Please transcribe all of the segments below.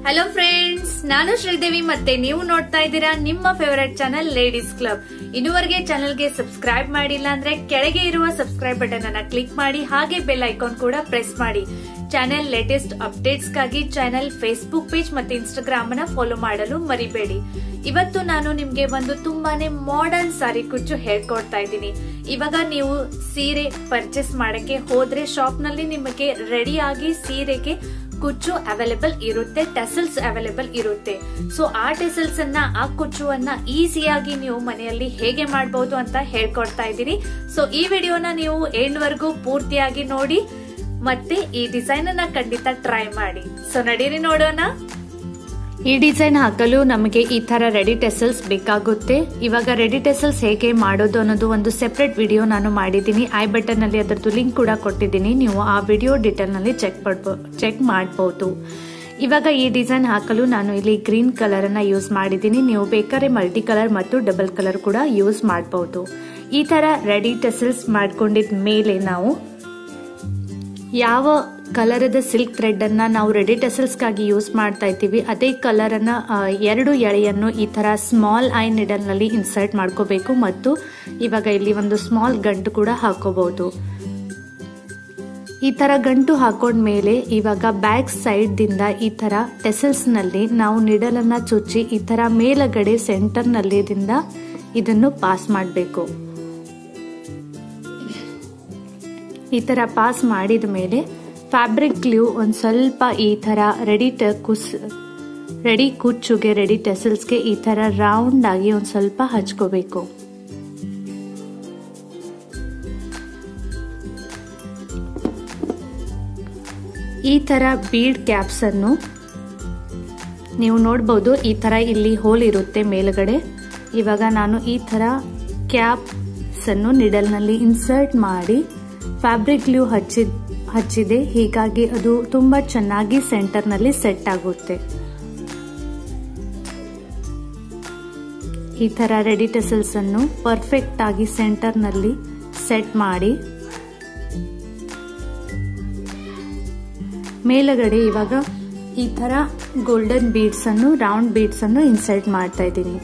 hello friends ನಾನು ಶ್ರೀದೇವಿ ಮತ್ತೆ ನೀವು ನೋಡ್ತಾ ಇದ್ದೀರಾ ನಿಮ್ಮ ಫೇವರೆಟ್ ಚಾನೆಲ್ ಲೇಡೀಸ್ ಕ್ಲಬ್ ಇನ್ನುವರೆಗೆ ಚಾನೆಲ್ಗೆ ಸಬ್ಸ್ಕ್ರೈಬ್ ಮಾಡಿಲ್ಲ ಅಂದ್ರೆ ಕೆಳಗೆ ಇರುವ ಸಬ್ಸ್ಕ್ರೈಬ್ ಬಟನ್ ಅನ್ನ ಕ್ಲಿಕ್ ಮಾಡಿ ಹಾಗೆ ಬೆಲ್ ಐಕಾನ್ ಕೂಡ ಪ್ರೆಸ್ ಮಾಡಿ ಚಾನೆಲ್ ಲೇಟೆಸ್ಟ್ ಅಪ್ಡೇಟ್ಸ್ಗಾಗಿ ಚಾನೆಲ್ ಫೇಸ್ಬುಕ್ ಪೇಜ್ ಮತ್ತೆ ಇನ್ಸ್ಟಾಗ್ರಾಮ್ ಅನ್ನ ಫಾಲೋ ಮಾಡಲು ಮರಿಬೇಡಿ ಇವತ್ತು ನಾನು ನಿಮ್ಗೆ ಒಂದು ತುಂಬಾನೇ ಮಾಡರ್ನ್ ಸಾರಿ ಕುಚ್ಚು ಹೇಳ್ಕೊಡ್ತಾ ಇದ್ದೀನಿ ಇವಾಗ ನೀವು ಸೀರೆ ಪರ್ಚೇಸ್ ಮಾಡಕ್ಕೆ ಹೋದ್ರೆ ಶಾಪ್ ನಲ್ಲಿ ನಿಮಗೆ ರೆಡಿ ಆಗಿ ಸೀರೆಗೆ ಕುಚ್ಚು ಅವೈಲೇಬಲ್ ಇರುತ್ತೆ ಟೆಸಲ್ಸ್ ಅವೈಲೇಬಲ್ ಇರುತ್ತೆ ಸೊ ಆ ಟೆಸಲ್ಸ್ ಅನ್ನ ಆ ಕುಚ್ಚುವನ್ನ ಈಸಿಯಾಗಿ ನೀವು ಮನೆಯಲ್ಲಿ ಹೇಗೆ ಮಾಡಬಹುದು ಅಂತ ಹೇಳ್ಕೊಡ್ತಾ ಇದ್ದೀನಿ ಸೊ ಈ ವಿಡಿಯೋನ ನೀವು ಎಂಡ್ವರೆಗೂ ಪೂರ್ತಿಯಾಗಿ ನೋಡಿ ಮತ್ತೆ ಈ ಡಿಸೈನ್ ಅನ್ನ ಖಂಡಿತ ಟ್ರೈ ಮಾಡಿ ಸೊ ನಡೀರಿ ನೋಡೋಣ ಈ ಡಿಸೈನ್ ಹಾಕಲು ನಮಗೆ ಈ ತರ ರೆಡಿ ಟೆಸಲ್ಸ್ ಬೇಕಾಗುತ್ತೆ ಇವಾಗ ರೆಡಿ ಟೆಸಲ್ಸ್ ಹೇಗೆ ಮಾಡೋದು ಅನ್ನೋದು ಒಂದು ಸೆಪರೇಟ್ ವಿಡಿಯೋ ನಾನು ಮಾಡಿದ್ದೀನಿ ಐ ಬಟನ್ ಅಲ್ಲಿ ಅದರದ್ದು ಲಿಂಕ್ ಕೂಡ ಕೊಟ್ಟಿದ್ದೀನಿ ನೀವು ಆ ವಿಡಿಯೋ ಡೀಟೇಲ್ ನಲ್ಲಿ ಚೆಕ್ ಚೆಕ್ ಮಾಡಬಹುದು ಇವಾಗ ಈ ಡಿಸೈನ್ ಹಾಕಲು ನಾನು ಇಲ್ಲಿ ಗ್ರೀನ್ ಕಲರ್ ಅನ್ನ ಯೂಸ್ ಮಾಡಿದ್ದೀನಿ ನೀವು ಬೇಕಾದ್ರೆ ಮಲ್ಟಿ ಕಲರ್ ಮತ್ತು ಡಬಲ್ ಕಲರ್ ಕೂಡ ಯೂಸ್ ಮಾಡಬಹುದು ಈ ತರ ರೆಡಿ ಟೆಸಲ್ಸ್ ಮಾಡ್ಕೊಂಡಿದ ಮೇಲೆ ನಾವು ಯಾವ ಕಲರದ ಸಿಲ್ಕ್ ಥ್ರೆಡ್ ಅನ್ನ ನಾವು ರೆಡಿ ಟೆಸಲ್ಸ್ಗಾಗಿ ಯೂಸ್ ಮಾಡ್ತಾ ಇದ್ದೀವಿ ಅದೇ ಕಲರ್ ಅನ್ನ ಎರಡು ಎಳೆಯನ್ನು ಈ ತರ ಸ್ಮಾಲ್ ಐ ನಿಡಲ್ ನಲ್ಲಿ ಇನ್ಸರ್ಟ್ ಮಾಡ್ಕೋಬೇಕು ಮತ್ತು ಇವಾಗ ಇಲ್ಲಿ ಒಂದು ಸ್ಮಾಲ್ ಗಂಟು ಕೂಡ ಹಾಕೋಬಹುದು ಈ ತರ ಗಂಟು ಹಾಕೊಂಡ್ಮೇಲೆ ಇವಾಗ ಬ್ಯಾಕ್ ಸೈಡ್ ದಿಂದ ಈ ತರ ಟೆಸಲ್ಸ್ ನಲ್ಲಿ ನಾವು ನಿಡಲ್ ಅನ್ನ ಚುಚ್ಚಿ ಈ ತರ ಮೇಲಗಡೆ ಸೆಂಟರ್ ನಲ್ಲಿ ಇದನ್ನು ಪಾಸ್ ಮಾಡಬೇಕು ಈ ತರ ಪಾಸ್ ಮಾಡಿದ ಮೇಲೆ ಫ್ಯಾಬ್ರಿಕ್ ಗ್ಲೂ ಒಂದು ಸ್ವಲ್ಪ ಈ ತರ ರೆಡಿ ಕುಸ್ ರೆಡಿ ಕುಚ್ಚುಗೆ ರೆಡಿ ಟೆಸಲ್ಸ್ಗೆ ಈ ತರ ರೌಂಡ್ ಆಗಿ ಒಂದು ಸ್ವಲ್ಪ ಹಚ್ಕೋಬೇಕು ಈ ತರ ಬೀಡ್ ಕ್ಯಾಪ್ಸ್ ಅನ್ನು ನೀವು ನೋಡಬಹುದು ಈ ತರ ಇಲ್ಲಿ ಹೋಲ್ ಇರುತ್ತೆ ಮೇಲ್ಗಡೆ ಇವಾಗ ನಾನು ಈ ತರ ಕ್ಯಾಪ್ಸ್ ಅನ್ನು ನಿಡಲ್ನಲ್ಲಿ ಇನ್ಸರ್ಟ್ ಮಾಡಿ ಫ್ಯಾಬ್ರಿಕ್ ಗ್ಲೂ ಹಚ್ಚಿ ಹಚ್ಚಿದೆ ಹೀಗಾಗಿ ಅದು ತುಂಬಾ ಚೆನ್ನಾಗಿ ಸೆಂಟರ್ ನಲ್ಲಿ ಸೆಟ್ ಆಗುತ್ತೆ ಈ ತರ ರೆಡಿ ಟೆಸಲ್ಸ್ ಅನ್ನು ಪರ್ಫೆಕ್ಟ್ ಆಗಿ ಸೆಂಟರ್ ನಲ್ಲಿ ಸೆಟ್ ಮಾಡಿ ಮೇಲಗಡೆ ಇವಾಗ ಈ ತರ ಗೋಲ್ಡನ್ ಬೀಡ್ಸ್ ಅನ್ನು ರೌಂಡ್ ಬೀಡ್ಸ್ ಅನ್ನು ಇನ್ಸರ್ಟ್ ಮಾಡ್ತಾ ಇದ್ದೀನಿ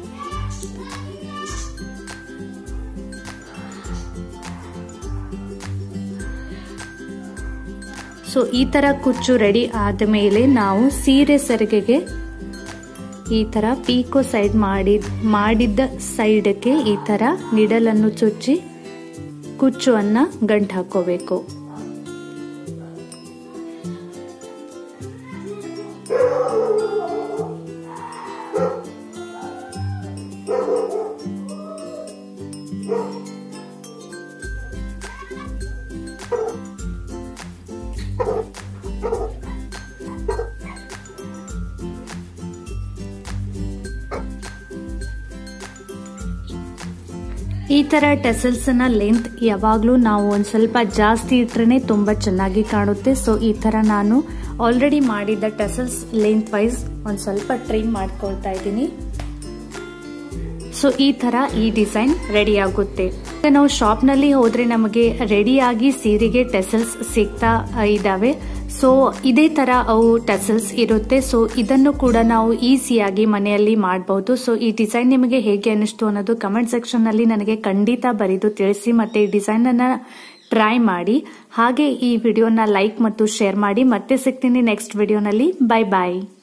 ಸೊ ಈ ತರ ಕುಚ್ಚು ರೆಡಿ ಆದ ಮೇಲೆ ನಾವು ಸೀರೆ ಸೆರಗೆಗೆ ಈ ತರ ಪೀಕೋ ಸೈಡ್ ಮಾಡಿ ಮಾಡಿದ್ದ ಸೈಡ್ಗೆ ಈ ತರ ನಿಡಲನ್ನು ಚುಚ್ಚಿ ಕುಚ್ಚುವನ್ನ ಗಂಟು ಹಾಕೋಬೇಕು ಈ ತರ ಟೆಸಲ್ಸ್ ನ ಲೆಂತ್ ಯಾವಾಗ್ಲೂ ನಾವು ಒಂದ್ ಸ್ವಲ್ಪ ಜಾಸ್ತಿ ಇಟ್ರೆ ತುಂಬಾ ಚೆನ್ನಾಗಿ ಕಾಣುತ್ತೆ ಸೊ ಈ ತರ ನಾನು ಆಲ್ರೆಡಿ ಮಾಡಿದ ಟೆಸಲ್ಸ್ ಲೆಂತ್ ವೈಸ್ ಒಂದ್ ಸ್ವಲ್ಪ ಟ್ರಿಮ್ ಮಾಡ್ಕೊಳ್ತಾ ಇದ್ದೀನಿ ಸೊ ಈ ತರ ಈ ಡಿಸೈನ್ ರೆಡಿ ಆಗುತ್ತೆ ನಾವು ಶಾಪ್ ನಲ್ಲಿ ಹೋದ್ರೆ ನಮಗೆ ರೆಡಿ ಆಗಿ ಸೀರೆಗೆ ಟೆಸಲ್ಸ್ ಸಿಗ್ತಾ ಇದಾವೆ ಸೊ ಇದೇ ತರ ಅವು ಟೆಸಲ್ಸ್ ಇರುತ್ತೆ ಸೊ ಇದನ್ನು ಕೂಡ ನಾವು ಈಸಿಯಾಗಿ ಮನೆಯಲ್ಲಿ ಮಾಡಬಹುದು ಸೊ ಈ ಡಿಸೈನ್ ನಿಮಗೆ ಹೇಗೆ ಅನಿಸ್ತು ಅನ್ನೋದು ಕಮೆಂಟ್ ಸೆಕ್ಷನ್ ನಲ್ಲಿ ನನಗೆ ಖಂಡಿತ ಬರೆದು ತಿಳಿಸಿ ಮತ್ತೆ ಈ ಡಿಸೈನ್ ಅನ್ನ ಟ್ರೈ ಮಾಡಿ ಹಾಗೆ ಈ ವಿಡಿಯೋನ ಲೈಕ್ ಮತ್ತು ಶೇರ್ ಮಾಡಿ ಮತ್ತೆ ಸಿಗ್ತೀನಿ ನೆಕ್ಸ್ಟ್ ವಿಡಿಯೋನಲ್ಲಿ ಬೈ ಬಾಯ್